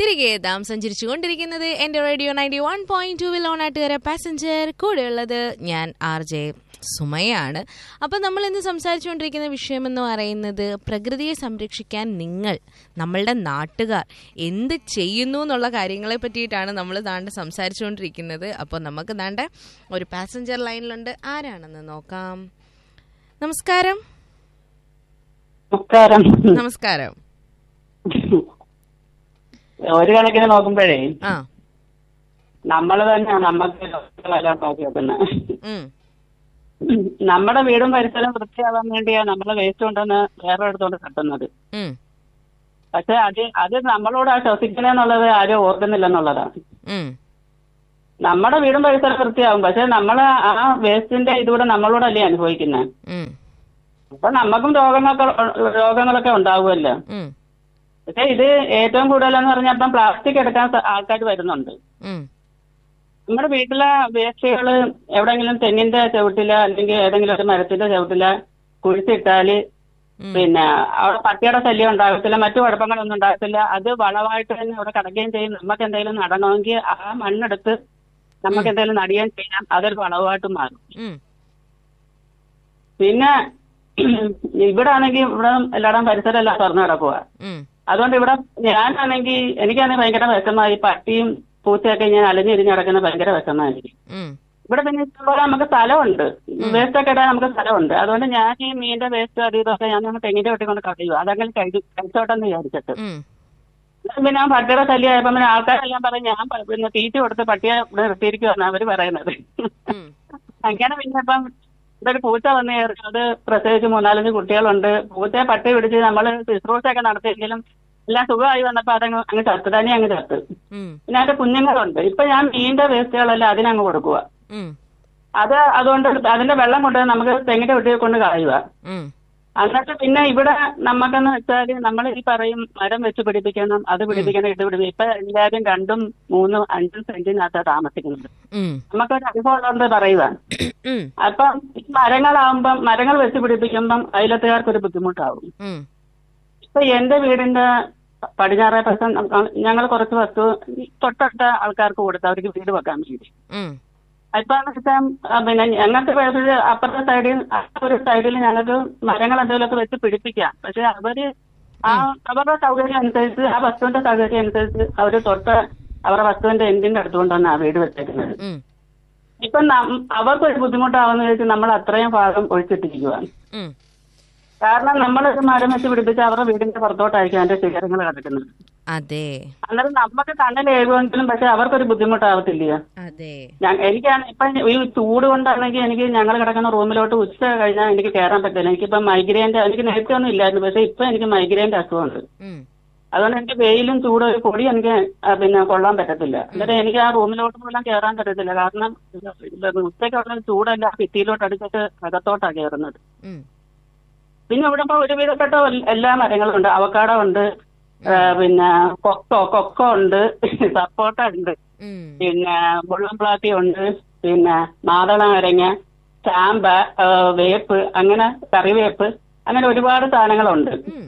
തിരികെ എത്താം സഞ്ചരിച്ചുകൊണ്ടിരിക്കുന്നത് എന്റെ റേഡിയോ നയൻറ്റി വൺ പോയിന്റ് ടൂവിൽ ഓണാട്ടുകാരെ പാസഞ്ചർ കൂടെയുള്ളത് ഞാൻ ആർ ജെ സുമയാണ് അപ്പം നമ്മൾ ഇന്ന് സംസാരിച്ചുകൊണ്ടിരിക്കുന്ന വിഷയം എന്ന് പറയുന്നത് പ്രകൃതിയെ സംരക്ഷിക്കാൻ നിങ്ങൾ നമ്മളുടെ നാട്ടുകാർ എന്ത് ചെയ്യുന്നു എന്നുള്ള കാര്യങ്ങളെ പറ്റിയിട്ടാണ് നമ്മൾ താണ്ട് സംസാരിച്ചുകൊണ്ടിരിക്കുന്നത് അപ്പോൾ നമുക്ക് താണ്ട ഒരു പാസഞ്ചർ ലൈനിലുണ്ട് ആരാണെന്ന് നോക്കാം നമസ്കാരം നമസ്കാരം നമസ്കാരം ഒരു കണക്കിന് നോക്കുമ്പോഴേ ആ നമ്മൾ തന്നെ നമുക്ക് വരാൻ നോക്കി വെക്കുന്നത് ഉം നമ്മുടെ വീടും പരിസരം വൃത്തിയാവാൻ വേണ്ടിയാ നമ്മളെ വേസ്റ്റ് കൊണ്ടുവന്ന് വേറെ എടുത്തോണ്ട് കട്ടുന്നത് ഉം പക്ഷെ അത് അത് നമ്മളോട് ആ ശ്വസിക്കണെന്നുള്ളത് ആരും ഓർക്കുന്നില്ലെന്നുള്ളതാണ് ഉം നമ്മുടെ വീടും പരിസരം വൃത്തിയാവും പക്ഷെ നമ്മൾ ആ വേസ്റ്റിന്റെ ഇതുകൂടെ നമ്മളോടല്ലേ അനുഭവിക്കുന്നത് ഉം അപ്പൊ നമുക്കും രോഗങ്ങളൊക്കെ രോഗങ്ങളൊക്കെ ഉണ്ടാവുമല്ലോ ഉം പക്ഷെ ഇത് ഏറ്റവും കൂടുതലെന്ന് പറഞ്ഞാൽ ഇപ്പം പ്ലാസ്റ്റിക് എടുക്കാൻ ആൾക്കാർ വരുന്നുണ്ട് ഉം നമ്മുടെ വീട്ടിലെ വേസ്റ്റുകൾ എവിടെങ്കിലും തെങ്ങിന്റെ ചവിട്ടില അല്ലെങ്കിൽ ഏതെങ്കിലും ഒരു മരത്തിന്റെ ചവിട്ടില കുഴിച്ചിട്ടാല് ഉം. പിന്നെ അവിടെ പട്ടിയുടെ ശല്യം ഉണ്ടാകത്തില്ല മറ്റു കുഴപ്പങ്ങളൊന്നും ഉണ്ടാകത്തില്ല അത് വളമായിട്ട് തന്നെ അവിടെ കിടക്കുകയും ചെയ്യും നമുക്ക് എന്തെങ്കിലും നടണമെങ്കിൽ ആ മണ്ണെടുത്ത് നമുക്ക് എന്തെങ്കിലും നടുകയും ചെയ്യാം അതൊരു വളമായിട്ട് മാറും ഉം പിന്നെ ഇവിടെ ആണെങ്കിൽ ഇവിടെ എല്ലായിടം പരിസരം എല്ലാം തുറന്നു കിടക്കുക ഉം അതുകൊണ്ട് ഇവിടെ ഞാനാണെങ്കിൽ എനിക്കാണെങ്കിൽ ഭയങ്കര വിഷമമായി പട്ടിയും പൂച്ചയൊക്കെ ഞാൻ അലഞ്ഞിരിഞ്ഞ് കിടക്കുന്ന ഭയങ്കര വിഷമമായിരിക്കും ഉം ഇവിടെ പിന്നെ ഇഷ്ടംപോലെ നമുക്ക് സ്ഥലമുണ്ട് വേസ്റ്റ് ഒക്കെ ഇടാൻ നമുക്ക് സ്ഥലമുണ്ട് അതുകൊണ്ട് ഞാൻ ഈ മീനിന്റെ വേസ്റ്റ് അത് ഇതൊക്കെ ഞാൻ നമ്മൾ തെങ്ങിന്റെ വെട്ടി കൊണ്ട് കളയുക അതങ്ങനെ കഴി കഴിച്ചോട്ടെന്ന് വിചാരിച്ചിട്ട് ഉം എന്നിട്ട് പിന്നെ ആ പട്ടിയുടെ ശല്യമായപ്പോ പിന്നെ ആൾക്കാരെല്ലാം പറയും ഞാൻ പ- പിന്നെ തീറ്റ കൊടുത്ത് പട്ടിയെ ഇവിടെ നിർത്തിയിരിക്കുവാണ് അവര് പറയുന്നത് ഉം അങ്ങനെ പിന്നെ ഇപ്പം ഇവിടെ ഒരു പൂച്ച വന്ന് കയറി അത് പ്രത്യേകിച്ച് മൂന്നാലഞ്ച് കുട്ടികളുണ്ട് പൂച്ചയെ പട്ടി പിടിച്ച് നമ്മൾ ശുശ്രൂഷയൊക്കെ നടത്തിയെങ്കിലും എല്ലാം സുഖമായി വന്നപ്പോ അതങ്ങ് അങ്ങ് ചത്ത് തന്നെ അങ്ങ് ചത്ത് ഉം പിന്നെ അതിന്റെ കുഞ്ഞുങ്ങളുണ്ട് ഇപ്പൊ ഞാൻ മീനിന്റെ വേസ്റ്റുകളെല്ലാം അതിനങ്ങ് കൊടുക്കുക ഉം അത് അതുകൊണ്ട് അതിന്റെ വെള്ളം കൊണ്ട് നമുക്ക് തെങ്ങിന്റെ വെട്ടി കൊണ്ട് കളയുക ഉം എന്നിട്ട് പിന്നെ ഇവിടെ നമുക്കെന്ന് വെച്ചാല് നമ്മൾ ഈ പറയും മരം വെച്ച് പിടിപ്പിക്കണം അത് പിടിപ്പിക്കണം ഇത് പിടിപ്പിക്കണം ഇപ്പൊ എല്ലാവരും രണ്ടും മൂന്നും അഞ്ചും സെന്റിനകത്താണ് താമസിക്കുന്നത് ഉം നമുക്കൊരു അനുഭവം ഉള്ളത് പറയുക ഉം അപ്പം ഈ മരങ്ങളാവുമ്പം മരങ്ങൾ വെച്ച് പിടിപ്പിക്കുമ്പം അയലത്തുകാർക്കൊരു ബുദ്ധിമുട്ടാവും ഉം ഇപ്പൊ എന്റെ വീടിന്റെ പടിഞ്ഞാറേ പ്രശ്നം ഞങ്ങൾ കുറച്ച് വസ്തു ഈ തൊട്ടടുത്ത ആൾക്കാർക്ക് കൊടുത്തു അവർക്ക് വീട് വെക്കാൻ വേണ്ടി ഉം ഇപ്പൊ വെച്ചാൽ പിന്നെ ഞങ്ങൾക്ക് വേറൊരു അപ്പുറത്തെ സൈഡിൽ ഒരു സൈഡിൽ ഞങ്ങൾക്ക് മരങ്ങൾ എന്തെങ്കിലുമൊക്കെ വെച്ച് പിടിപ്പിക്കാം പക്ഷെ അവര് ആ അവരുടെ സൗകര്യം അനുസരിച്ച് ആ വസ്തുവിന്റെ സൗകര്യം അനുസരിച്ച് അവര് തൊട്ട് അവരുടെ വസ്തുവിന്റെ എന്തിന്റെ അടുത്തുകൊണ്ടാണ് ആ വീട് വെച്ചേക്കുന്നത് ഉം ഇപ്പൊ നം- അവർക്കൊരു ബുദ്ധിമുട്ടാവുന്ന വെച്ച് നമ്മൾ അത്രയും ഭാഗം ഒഴിച്ചിട്ടിരിക്കുകയാണ് ഉം കാരണം നമ്മളൊരു മരം വെച്ച് പിടിപ്പിച്ച് അവരുടെ വീടിന്റെ പുറത്തോട്ടായിരിക്കും അതിന്റെ ശിഖരങ്ങൾ കിടക്കുന്നത് അതെ അന്നേരം നമുക്ക് കണ്ണിലേകുമെങ്കിലും പക്ഷെ അവർക്കൊരു ബുദ്ധിമുട്ടാവത്തില്ലയോ അതെ ഞാൻ എനിക്കാണ് ഇപ്പൊ ഈ ചൂട് കൊണ്ടാണെങ്കിൽ എനിക്ക് ഞങ്ങൾ കിടക്കുന്ന റൂമിലോട്ട് ഉച്ച കഴിഞ്ഞാൽ എനിക്ക് കയറാൻ പറ്റില്ല എനിക്കിപ്പോ മൈഗ്രെയിന്റെ എനിക്ക് നേരത്തെ ഒന്നും ഇല്ലായിരുന്നു പക്ഷെ ഇപ്പൊ എനിക്ക് മൈഗ്രെയിന്റെ അസുഖമുണ്ട് ഉം അതുകൊണ്ട് എനിക്ക് വെയിലും ചൂടും ഒരു പൊടി എനിക്ക് ആ, പിന്നെ കൊള്ളാൻ പറ്റത്തില്ല എന്നിട്ട് എനിക്ക് ആ റൂമിലോട്ട് പോലും കയറാൻ പറ്റത്തില്ല കാരണം ഉച്ചയ്ക്കുള്ള ചൂടല്ല ഭിത്തിയിലോട്ട് അടിച്ചിട്ട് അകത്തോട്ടാണ് കയറുന്നത് ഉം പിന്നെ ഇവിടെ ഇപ്പൊ ഒരുവിധപ്പെട്ട എൽ- എല്ലാ മരങ്ങളും ഉണ്ട് അവക്കാടോ ഉണ്ട് ആ, പിന്നെ കൊക്കോ കൊക്കോ ഉണ്ട് സപ്പോട്ട ഉണ്ട് ഉം പിന്നെ മുള്ളം പ്ലാത്തി ഉണ്ട് പിന്നെ മാതള നാരങ്ങ ചാമ്പ ആ, വേപ്പ് അങ്ങനെ കറിവേപ്പ് അങ്ങനെ ഒരുപാട് സാധനങ്ങളുണ്ട് ഉം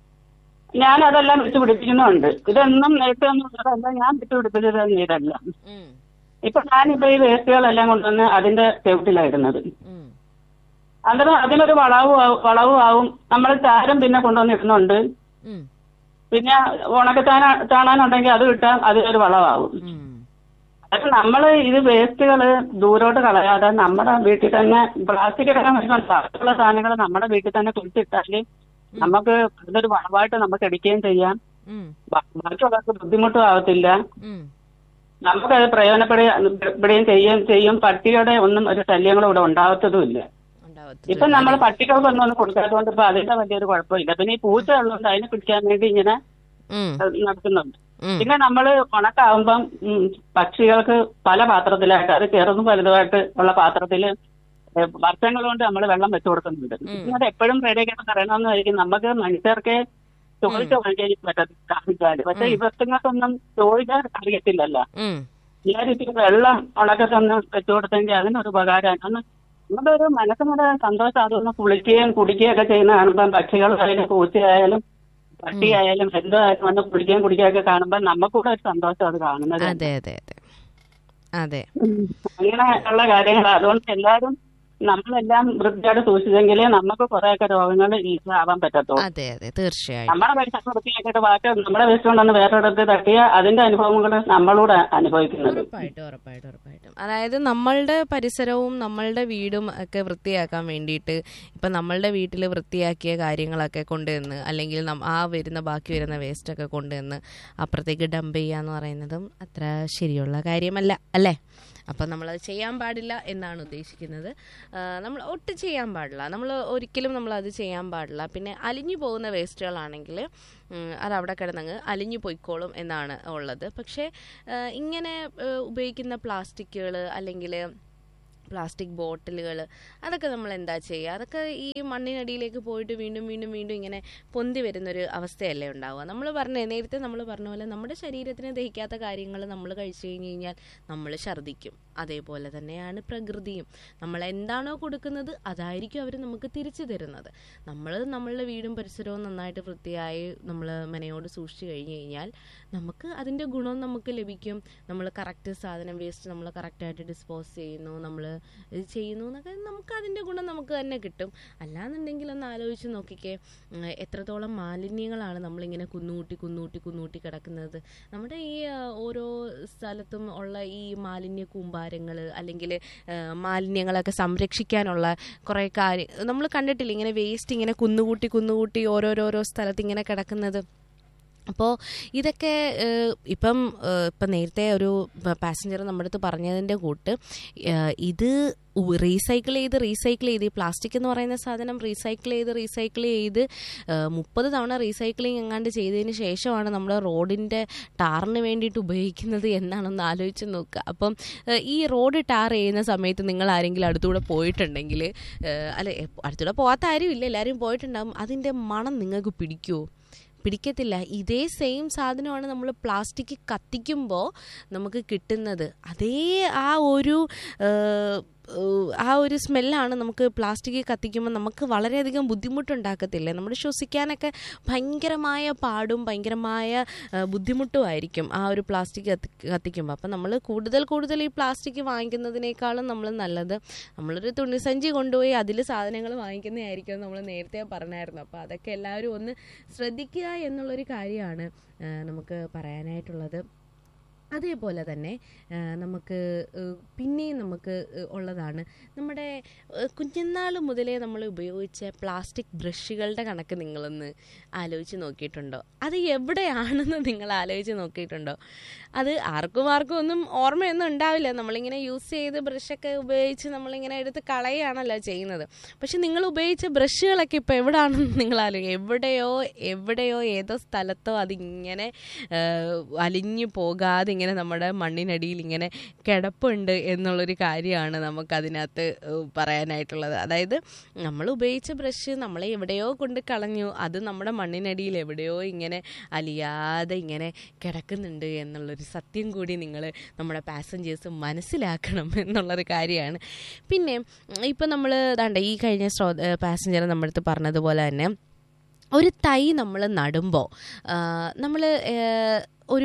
ഞാൻ അതെല്ലാം വെച്ച് പിടിപ്പിക്കുന്നുണ്ട് ഇതൊന്നും നേരത്തെ ഒന്നും ഉള്ളതല്ല ഞാൻ വെച്ച് പിടിപ്പിച്ചത് ഇതല്ല ഉം ഇപ്പൊ ഞാനിപ്പോ ഈ വേസ്റ്റുകളെല്ലാം കൊണ്ടുവന്ന് അതിന്റെ ചെവിട്ടിലായിരുന്നത് ഉം അന്നേരം അതിനൊരു വളവും ആവും- വളവും ആവും നമ്മൾ ചാരം പിന്നെ കൊണ്ടുവന്ന് ഇടുന്നുണ്ട് ഉം പിന്നെ ഉണക്ക ചാന ചാണാനുണ്ടെങ്കിൽ അത് ഇട്ടാൽ അതിനൊരു വളമാവും ഉം അപ്പൊ നമ്മൾ ഇത് വേസ്റ്റുകൾ ദൂരോട്ട് കളയാതെ നമ്മുടെ വീട്ടിൽ തന്നെ പ്ലാസ്റ്റിക് ഇടാൻ ബാക്കിയുള്ള സാധനങ്ങൾ നമ്മുടെ വീട്ടിൽ തന്നെ കുഴിച്ചിട്ടാല് നമുക്ക് ഇതൊരു വളമായിട്ട് നമുക്ക് എടുക്കുകയും ചെയ്യാം ഉം ബ- ബാക്കിയുള്ളവർക്ക് ബുദ്ധിമുട്ടും ആവത്തില്ല ഉം നമുക്കത് പ്രയോജനപ്പെടുകയും ചെയ്യുകയും ചെയ്യും പട്ടിയുടെ ഒന്നും ഒരു ശല്യങ്ങളും ഇവിടെ ഉണ്ടാകത്തതുമില്ല ഉണ്ടാവത്തില്ല ഇപ്പൊ നമ്മൾ പട്ടികൾക്കൊന്നും ഒന്നും കൊടുക്കാത്തതുകൊണ്ട് ഇപ്പൊ അതിന്റെ വലിയൊരു കുഴപ്പമില്ല പിന്നെ ഈ പൂച്ച ഉള്ളതുകൊണ്ട് അതിനെ പിടിക്കാൻ വേണ്ടി ഇങ്ങനെ ഉം അത് നടക്കുന്നുണ്ട് ഉം പിന്നെ നമ്മൾ ഉണക്കാവുമ്പം ഉം, പക്ഷികൾക്ക് പല പാത്രത്തിലായിട്ട് അത് ചെറുതും വലുതുമായിട്ട് ഉള്ള പാത്രത്തിൽ വർഷങ്ങൾ കൊണ്ട് നമ്മൾ വെള്ളം വെച്ചു കൊടുക്കുന്നുണ്ട് പിന്നെ അത് എപ്പോഴും റെഡിയാക്കി പറയണമെന്നായിരിക്കും നമുക്ക് മനുഷ്യർക്ക് ചോദിച്ച വഴിക്കാൻ പറ്റത്തില്ല പക്ഷെ ഇവർക്കൊന്നും ചോദിക്കാൻ അറിയത്തില്ലല്ലോ ഉം എല്ലാവരും വെള്ളം ഉണക്കൊക്കെ ഒന്ന് വെച്ചു കൊടുത്തെങ്കിൽ അതിനൊരു ഉപകാരമാണ് അന്ന് നമ്മുടെ ഒരു മനസ്സിനൊരു സന്തോഷം അതൊന്ന് കുളിക്കുകയും കുടിക്കുകയും ഒക്കെ ചെയ്യുന്ന കാണുമ്പം പക്ഷികളായാലും പൂച്ചയായാലും പട്ടിയായാലും എന്തായാലും വന്ന് കുടിക്കാൻ കുടിക്കാനൊക്കെ കാണുമ്പോൾ നമുക്കൂടെ ഒരു സന്തോഷം അത് കാണുന്നത് അതെ അതെ അതെ അതെ അങ്ങനെയുള്ള കാര്യങ്ങൾ അതുകൊണ്ട് എല്ലാവരും നമ്മളെല്ലാം വൃത്തിയായിട്ട് സൂക്ഷിച്ചെങ്കിലേ നമുക്ക് കുറെയൊക്കെ രോഗങ്ങൾ ഇല്ലാവാൻ പറ്റത്തുള്ളൂ അതെ അതെ തീർച്ചയായും നമ്മുടെ പരിസരം വൃത്തിയാക്കിയിട്ട് ബാക്കി നമ്മുടെ വേസ്റ്റ് കൊണ്ടൊന്ന് വേറൊരിടത്ത് തട്ടിയ അതിന്റെ അനുഭവങ്ങൾ നമ്മളൂടെ അനുഭവിക്കുന്നത് ഉറപ്പായിട്ടും ഉറപ്പായിട്ടും ഉറപ്പായിട്ടും അതായത് നമ്മളുടെ പരിസരവും നമ്മളുടെ വീടും ഒക്കെ വൃത്തിയാക്കാൻ വേണ്ടിയിട്ട് ഇപ്പം നമ്മളുടെ വീട്ടിൽ വൃത്തിയാക്കിയ കാര്യങ്ങളൊക്കെ കൊണ്ടുവന്ന് അല്ലെങ്കിൽ നം- ആ വരുന്ന ബാക്കി വരുന്ന വേസ്റ്റൊക്കെ കൊണ്ടുവന്ന് അപ്പുറത്തേക്ക് ഡംപ് ചെയ്യുക എന്ന് പറയുന്നതും അത്ര ശരിയുള്ള കാര്യമല്ല അല്ലേ അപ്പം നമ്മളത് ചെയ്യാൻ പാടില്ല എന്നാണ് ഉദ്ദേശിക്കുന്നത് ആ, നമ്മൾ ഒട്ടും ചെയ്യാൻ പാടില്ല നമ്മൾ ഒരിക്കലും നമ്മൾ അത് ചെയ്യാൻ പാടില്ല പിന്നെ അലിഞ്ഞു പോകുന്ന വേസ്റ്റുകളാണെങ്കിൽ അത് അവിടെ കിടന്നങ്ങ് അലിഞ്ഞു പോയിക്കോളും എന്നാണ് ഉള്ളത് പക്ഷേ ആ, ഇങ്ങനെ ആ, ഉപയോഗിക്കുന്ന പ്ലാസ്റ്റിക്കുകൾ അല്ലെങ്കിൽ പ്ലാസ്റ്റിക് ബോട്ടിലുകൾ അതൊക്കെ നമ്മൾ എന്താ ചെയ്യുക അതൊക്കെ ഈ മണ്ണിനടിയിലേക്ക് പോയിട്ട് വീണ്ടും വീണ്ടും വീണ്ടും ഇങ്ങനെ പൊന്തി വരുന്നൊരു അവസ്ഥയല്ലേ ഉണ്ടാവുക നമ്മൾ പറഞ്ഞ നേരത്തെ നമ്മൾ പറഞ്ഞ പോലെ നമ്മുടെ ശരീരത്തിന് ദഹിക്കാത്ത കാര്യങ്ങൾ നമ്മൾ കഴിച്ചു കഴിഞ്ഞ് കഴിഞ്ഞാൽ നമ്മൾ ഛർദ്ദിക്കും അതേപോലെ തന്നെയാണ് പ്രകൃതിയും നമ്മൾ എന്താണോ കൊടുക്കുന്നത് അതായിരിക്കും അവർ നമുക്ക് തിരിച്ചു തരുന്നത് നമ്മൾ നമ്മളുടെ വീടും പരിസരവും നന്നായിട്ട് വൃത്തിയായി നമ്മൾ മനയോട് സൂക്ഷിച്ചു കഴിഞ്ഞ് കഴിഞ്ഞാൽ നമുക്ക് അതിൻ്റെ ഗുണം നമുക്ക് ലഭിക്കും നമ്മൾ കറക്റ്റ് സാധനം വേസ്റ്റ് നമ്മൾ കറക്റ്റായിട്ട് ഡിസ്പോസ് ചെയ്യുന്നു നമ്മൾ ഇത് ചെയ്യുന്നു എന്നൊക്കെ നമുക്ക് അതിൻ്റെ ഗുണം നമുക്ക് തന്നെ കിട്ടും അല്ലാന്നുണ്ടെങ്കിൽ ഒന്ന് ആലോചിച്ച് നോക്കിക്കേ ഉം, എത്രത്തോളം മാലിന്യങ്ങളാണ് നമ്മളിങ്ങനെ കുന്നുകൂട്ടി കുന്നുകൂട്ടി കുന്നുകൂട്ടി കിടക്കുന്നത് നമ്മുടെ ഈ ആ, ഓരോ സ്ഥലത്തും ഉള്ള ഈ മാലിന്യ കൂമ്പാരങ്ങൾ അല്ലെങ്കിൽ മാലിന്യങ്ങളൊക്കെ സംരക്ഷിക്കാനുള്ള കുറേ കാര്യം നമ്മൾ കണ്ടിട്ടില്ല ഇങ്ങനെ വേസ്റ്റ് ഇങ്ങനെ കുന്നുകൂട്ടി കുന്നുകൂട്ടി ഓരോരോരോ സ്ഥലത്ത് ഇങ്ങനെ കിടക്കുന്നത് അപ്പോൾ ഇതൊക്കെ ഏഹ്, ഇപ്പം ഏഹ്, ഇപ്പം നേരത്തെ ഒരു പാസഞ്ചർ നമ്മുടെ അടുത്ത് പറഞ്ഞതിൻ്റെ കൂട്ട് ഏഹ്, ഇത് റീസൈക്കിൾ ചെയ്ത് റീസൈക്കിൾ ചെയ്ത് ഈ പ്ലാസ്റ്റിക് എന്ന് പറയുന്ന സാധനം റീസൈക്കിൾ ചെയ്ത് റീസൈക്കിൾ ചെയ്ത് മുപ്പത് തവണ റീസൈക്ലിംഗ് എങ്ങാണ്ട് ചെയ്തതിന് ശേഷമാണ് നമ്മൾ റോഡിൻ്റെ ടാറിന് വേണ്ടിയിട്ട് ഉപയോഗിക്കുന്നത് എന്നാണൊന്ന് ആലോചിച്ച് നോക്കുക അപ്പം ഏഹ്, ഈ റോഡ് ടാർ ചെയ്യുന്ന സമയത്ത് നിങ്ങൾ ആരെങ്കിലും അടുത്തൂടെ പോയിട്ടുണ്ടെങ്കിൽ ഏഹ്, അല്ല എപ്പ- അടുത്തൂടെ പോകാത്ത ആരും ഇല്ല എല്ലാവരും പോയിട്ടുണ്ടാകും അതിൻ്റെ മണം നിങ്ങൾക്ക് പിടിക്കുമോ പിടിക്കത്തില്ല ഇതേ സെയിം സാധനമാണ് നമ്മൾ പ്ലാസ്റ്റിക് കത്തിക്കുമ്പോൾ നമുക്ക് കിട്ടുന്നത് അതേ ആ ഒരു ഏഹ്, ഏഹ്, ആ ഒരു സ്മെല്ലാണ് നമുക്ക് പ്ലാസ്റ്റിക് കത്തിക്കുമ്പോൾ നമുക്ക് വളരെയധികം ബുദ്ധിമുട്ടുണ്ടാക്കത്തില്ലേ നമ്മുടെ ശ്വസിക്കാനൊക്കെ ഭയങ്കരമായ പാടും ഭയങ്കരമായ ഏഹ്, ബുദ്ധിമുട്ടുമായിരിക്കും ആ ഒരു പ്ലാസ്റ്റിക് കത്തി കത്തിക്കുമ്പോൾ അപ്പം നമ്മൾ കൂടുതൽ കൂടുതൽ ഈ പ്ലാസ്റ്റിക് വാങ്ങിക്കുന്നതിനേക്കാളും നമ്മൾ നല്ലത് നമ്മളൊരു തുണിസഞ്ചി കൊണ്ടുപോയി അതിൽ സാധനങ്ങൾ വാങ്ങിക്കുന്നതായിരിക്കും നമ്മൾ നേരത്തെ പറഞ്ഞായിരുന്നു അപ്പോൾ അതൊക്കെ എല്ലാവരും ഒന്ന് ശ്രദ്ധിക്കുക എന്നുള്ളൊരു കാര്യമാണ് ആ, നമുക്ക് പറയാനായിട്ടുള്ളത് അതേപോലെ തന്നെ ആ, നമുക്ക് ഏഹ്, പിന്നെയും നമുക്ക് ഏഹ്, ഉള്ളതാണ് നമ്മുടെ ഏഹ്, കുഞ്ഞുനാൾ മുതലേ നമ്മൾ ഉപയോഗിച്ച പ്ലാസ്റ്റിക് ബ്രഷുകളുടെ കണക്ക് നിങ്ങളൊന്ന് ആലോചിച്ച് നോക്കിയിട്ടുണ്ടോ അത് എവിടെയാണെന്ന് നിങ്ങൾ ആലോചിച്ച് നോക്കിയിട്ടുണ്ടോ അത് ആർക്കും ആർക്കും ഒന്നും ഓർമ്മയൊന്നും ഉണ്ടാവില്ല നമ്മളിങ്ങനെ യൂസ് ചെയ്ത് ബ്രഷൊക്കെ ഉപയോഗിച്ച് നമ്മളിങ്ങനെ എടുത്ത് കളയുകയാണല്ലോ ചെയ്യുന്നത് പക്ഷെ നിങ്ങൾ ഉപയോഗിച്ച ബ്രഷുകളൊക്കെ ഇപ്പോൾ എവിടെയാണെന്ന് നിങ്ങൾ ആലോചിക്കുക എവിടെയോ എവിടെയോ ഏതോ സ്ഥലത്തോ അതിങ്ങനെ ഏഹ്, അലിഞ്ഞു പോകാതെ ഇങ്ങനെ നമ്മുടെ മണ്ണിനടിയിൽ ഇങ്ങനെ കിടപ്പുണ്ട് എന്നുള്ളൊരു കാര്യമാണ് നമുക്കതിനകത്ത് ഏഹ്, പറയാനായിട്ടുള്ളത് അതായത് നമ്മൾ ഉപയോഗിച്ച ബ്രഷ് നമ്മളെ എവിടെയോ കൊണ്ട് കളഞ്ഞു അത് നമ്മുടെ മണ്ണിനടിയിൽ എവിടെയോ ഇങ്ങനെ അലിയാതെ ഇങ്ങനെ കിടക്കുന്നുണ്ട് എന്നുള്ളൊരു സത്യം കൂടി നിങ്ങൾ നമ്മുടെ പാസഞ്ചേഴ്സ് മനസ്സിലാക്കണം എന്നുള്ളൊരു കാര്യമാണ് പിന്നെ ഇപ്പം നമ്മൾ ദാണ്ട ഈ കഴിഞ്ഞ സ്രോ പാസഞ്ചർ നമ്മുടെ അടുത്ത് പറഞ്ഞതുപോലെ തന്നെ ഒരു തൈ നമ്മൾ നടുമ്പോൾ നമ്മൾ ഒരു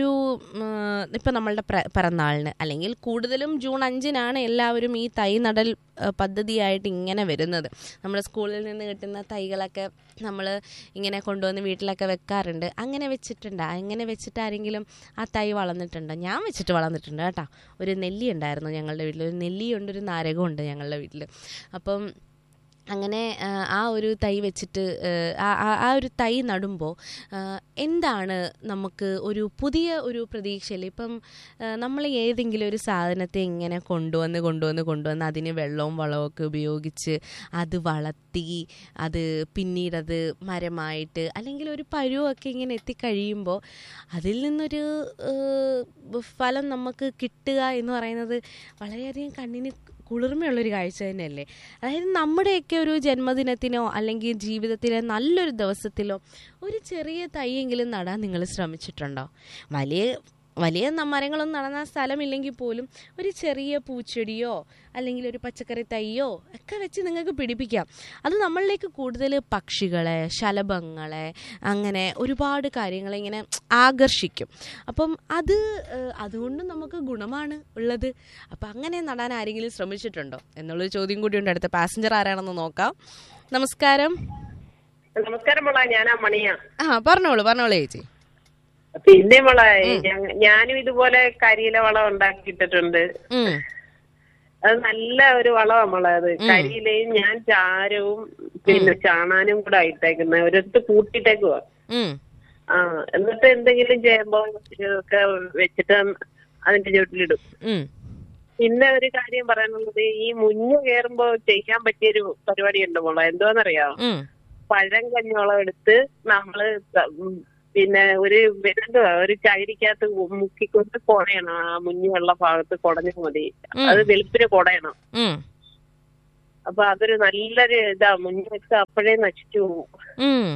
ഇപ്പം നമ്മളുടെ പ്ര പിറന്നാളിന് അല്ലെങ്കിൽ കൂടുതലും ജൂൺ അഞ്ചിനാണ് എല്ലാവരും ഈ തൈ നടൽ ആ, പദ്ധതിയായിട്ട് ഇങ്ങനെ വരുന്നത് നമ്മുടെ സ്കൂളിൽ നിന്ന് കിട്ടുന്ന തൈകളൊക്കെ നമ്മൾ ഇങ്ങനെ കൊണ്ടുവന്ന് വീട്ടിലൊക്കെ വെക്കാറുണ്ട് അങ്ങനെ വെച്ചിട്ടുണ്ട് അങ്ങനെ വെച്ചിട്ട് ആരെങ്കിലും ആ തൈ വളർന്നിട്ടുണ്ടോ ഞാൻ വെച്ചിട്ട് വളർന്നിട്ടുണ്ട് കേട്ടോ ഒരു നെല്ലി ഉണ്ടായിരുന്നു ഞങ്ങളുടെ വീട്ടിൽ ഒരു നെല്ലിയുണ്ട് ഒരു നാരകമുണ്ട് ഞങ്ങളുടെ വീട്ടിൽ അപ്പം അങ്ങനെ ആ, ആ ഒരു തൈ വെച്ചിട്ട് ഏഹ്, ആ ആ- ആ ഒരു തൈ നടുമ്പോൾ എന്താണ് നമുക്ക് ഒരു പുതിയ ഒരു പ്രതീക്ഷയിൽ ഇപ്പം നമ്മൾ ഏതെങ്കിലും ഒരു സാധനത്തെ ഇങ്ങനെ കൊണ്ടുവന്ന് കൊണ്ടുവന്ന് കൊണ്ടുവന്ന് അതിന് വെള്ളവും വളവും ഒക്കെ ഉപയോഗിച്ച് അത് വളർത്തി അത് പിന്നീടത് മരമായിട്ട് അല്ലെങ്കിൽ ഒരു പരുവമൊക്കെ ഇങ്ങനെ എത്തിക്കഴിയുമ്പോൾ അതിൽ നിന്നൊരു ഏഹ്, ഫലം നമുക്ക് കിട്ടുക എന്ന് പറയുന്നത് വളരെയധികം കണ്ണിന് കുളിർമയുള്ളൊരു കാഴ്ച തന്നെയല്ലേ അതായത് നമ്മുടെയൊക്കെ ഒരു ജന്മദിനത്തിനോ അല്ലെങ്കിൽ ജീവിതത്തിലെ നല്ലൊരു ദിവസത്തിലോ ഒരു ചെറിയ തൈയെങ്കിലും നടാൻ നിങ്ങൾ ശ്രമിച്ചിട്ടുണ്ടോ വലിയ വലിയ ന- മരങ്ങളൊന്നും നടന്ന സ്ഥലമില്ലെങ്കിൽ പോലും ഒരു ചെറിയ പൂച്ചെടിയോ അല്ലെങ്കിൽ ഒരു പച്ചക്കറി തൈയോ ഒക്കെ വെച്ച് നിങ്ങൾക്ക് പിടിപ്പിക്കാം അത് നമ്മളിലേക്ക് കൂടുതൽ പക്ഷികളെ ശലഭങ്ങളെ അങ്ങനെ ഒരുപാട് കാര്യങ്ങളെ ഇങ്ങനെ ആകർഷിക്കും അപ്പം അത് ഏഹ്, അതുകൊണ്ട് നമുക്ക് ഗുണമാണ് ഉള്ളത് അപ്പം അങ്ങനെ നടാൻ ആരെങ്കിലും ശ്രമിച്ചിട്ടുണ്ടോ എന്നുള്ളൊരു ചോദ്യം കൂടിയുണ്ട് അടുത്ത പാസഞ്ചർ ആരാണെന്ന് നോക്കാം നമസ്കാരം നമസ്കാരം മോളെ ഞാൻ മണിയാ ആ പറഞ്ഞോളൂ പറഞ്ഞോളൂ ചേച്ചി പിന്നെ മോളെ ഞങ്ങ- ഞാനും ഇതുപോലെ കരിയില വളം ഉണ്ടാക്കിയിട്ടിട്ടുണ്ട് ഉം, അത് നല്ല ഒരു വളമാ മോളെ അത് കരിയിലയും ഞാൻ ചാരവും പിന്നെ ചാണാനും കൂടെ ഇട്ടേക്കുന്ന ഒരിടത്ത് കൂട്ടിയിട്ടേക്കുവാ ഉം, ആ എന്നിട്ട് എന്തെങ്കിലും ചെയ്യുമ്പോ ഒക്കെ വെച്ചിട്ട് അതിന്റെ ചുവട്ടിലിടും ഉം, പിന്നെ ഒരു കാര്യം പറയാനുള്ളത് ഈ മുഞ്ഞ കയറുമ്പോ ചെയ്യാൻ പറ്റിയൊരു പരിപാടി ഉണ്ട് മോളെ എന്തോന്നറിയാം ഉം. പഴം കഞ്ഞോളം എടുത്ത് നമ്മള് ത- ഉം പിന്നെ ഒരു എന്തുവാ ഒരു ചകിരിക്കകത്ത് മുക്കിക്കൊണ്ട് കുടയണം ആ മുന്നിലുള്ള ഭാഗത്ത് കുടഞ്ഞാൽ മതി അത് വെളുപ്പിന് കുടയണം ഉം, അപ്പൊ അതൊരു നല്ലൊരു ഇതാ മുന്നൊക്കെ അപ്പോഴേ നശിച്ചു പോകും ഉം.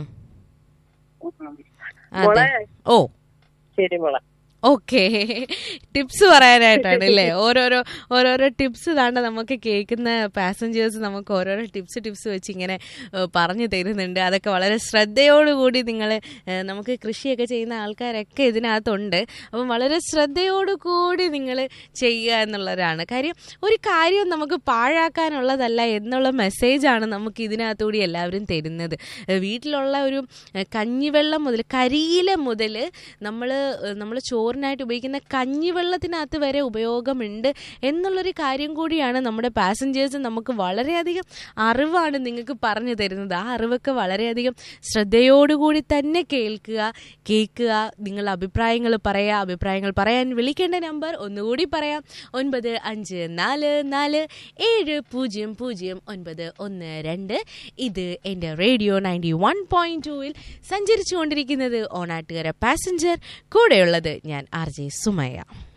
മോളെ അതെ ഓ ശരി മോളെ ഓക്കെ ടിപ്സ് പറയാനായിട്ടാണ് അല്ലേ ഓരോരോ ഓരോരോ ടിപ്സ് താണ്ട നമുക്ക് കേൾക്കുന്ന പാസഞ്ചേഴ്സ് നമുക്ക് ഓരോരോ ടിപ്സ് ടിപ്സ് വെച്ച് ഇങ്ങനെ ഏഹ്, പറഞ്ഞു തരുന്നുണ്ട് അതൊക്കെ വളരെ ശ്രദ്ധയോടുകൂടി നിങ്ങൾ നമുക്ക് കൃഷിയൊക്കെ ചെയ്യുന്ന ആൾക്കാരൊക്കെ ഇതിനകത്തുണ്ട് അപ്പം വളരെ ശ്രദ്ധയോടുകൂടി നിങ്ങൾ ചെയ്യുക എന്നുള്ളതാണ് കാര്യം ഒരു കാര്യം നമുക്ക് പാഴാക്കാനുള്ളതല്ല എന്നുള്ള മെസ്സേജാണ് നമുക്ക് ഇതിനകത്തുകൂടി എല്ലാവരും തരുന്നത് ഏഹ്, വീട്ടിലുള്ള ഒരു ഏഹ്, കഞ്ഞിവെള്ളം മുതൽ കരിയില മുതൽ നമ്മൾ നമ്മൾ ചോറിനായിട്ട് ഉപയോഗിക്കുന്ന കഞ്ഞിവെള്ളത്തിനകത്ത് വരെ ഉപയോഗമുണ്ട് എന്നുള്ളൊരു കാര്യം കൂടിയാണ് നമ്മുടെ പാസഞ്ചേഴ്സ് നമുക്ക് വളരെയധികം അറിവാണ് നിങ്ങൾക്ക് പറഞ്ഞു തരുന്നത് ആ അറിവൊക്കെ വളരെയധികം ശ്രദ്ധയോടുകൂടി തന്നെ കേൾക്കുക കേൾക്കുക നിങ്ങളുടെ അഭിപ്രായങ്ങൾ പറയുക അഭിപ്രായങ്ങൾ പറയാൻ വിളിക്കേണ്ട നമ്പർ ഒന്നുകൂടി പറയാം ഒൻപത് അഞ്ച് നാല് നാല് ഏഴ് പൂജ്യം പൂജ്യം ഒൻപത് ഒന്ന് രണ്ട് ഇത് എൻ്റെ റേഡിയോ നയൻറ്റി വൺ പോയിന്റ് ടൂവിൽ സഞ്ചരിച്ചുകൊണ്ടിരിക്കുന്നത് ഓണാട്ടുകര പാസഞ്ചർ കൂടെയുള്ളത് ഞാൻ ആർ ജെ സുമയ്യ